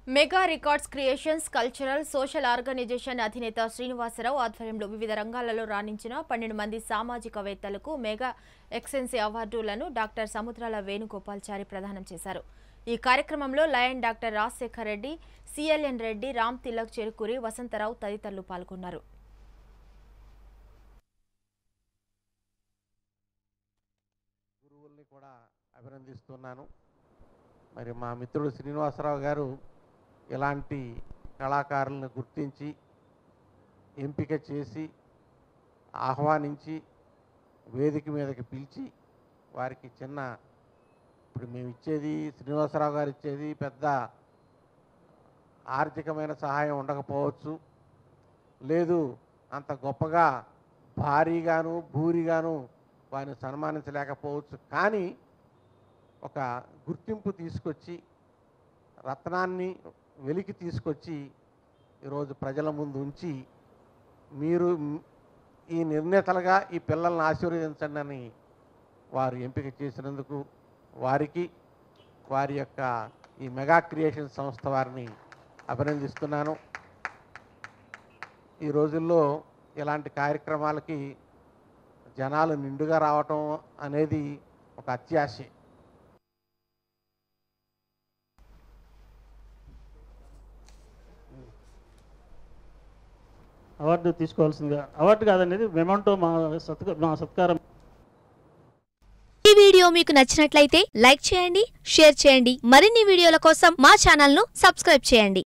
mega records creations cultural social organisation అధినేత శ్రీనివాసరావు ఆధ్వర్యంలో వివిధ రంగాలలో రాణించిన పన్నెండు మంది సామాజికవేత్తలకు మెగా ఎక్సెన్సీ అవార్డులను డాక్టర్ సముద్రాల వేణుగోపాల్చారి ప్రదానం చేశారు ఈ కార్యక్రమంలో lion doctor Rajasekhar Reddy CLN Reddy Ram Tilak Cherukuri Vasantharao తదితరులు పాల్గొన్నారు గురువుల్ని కూడా అభినందిస్తున్నాను మరి మా మిత్రుడు శ్రీనివాసరావు గారు ఇలాంటి కళాకారులను గుర్తించి ఎంపిక చేసి ఆహ్వానించి వేదిక మీదకి పిలిచి వారికి చిన్న ఇప్పుడు మేము ఇచ్చేది శ్రీనివాసరావు గారు ఇచ్చేది పెద్ద ఆర్థికమైన సహాయం ఉండకపోవచ్చు లేదు అంత గొప్పగా భారీగాను భూరిగాను వారిని సన్మానించలేకపోవచ్చు కానీ ఒక గుర్తింపు తీసుకొచ్చి రత్నాన్ని వెలికి తీసుకొచ్చి ఈరోజు ప్రజల ముందు ఉంచి మీరు మ్- ఈ నిర్ణేతలుగా ఈ పిల్లల్ని ఆశీర్వదించండి అని వారు ఎంపిక చేసినందుకు వారికి వారి యొక్క ఈ మెగా క్రియేషన్ సంస్థ వారిని అభినందిస్తున్నాను ఈ రోజుల్లో ఇలాంటి కార్యక్రమాలకి జనాలు నిండుగా రావటం అనేది ఒక అత్యాశే అవార్డు తీసుకోవాల్సిందిగా అవార్డు కాదనేది మెమంటో మా సత్క మా సత్కారం ఈ వీడియో మీకు నచ్చినట్లయితే లైక్ చేయండి షేర్ చేయండి మరిన్ని వీడియోల కోసం మా ఛానల్ను సబ్స్క్రైబ్ చేయండి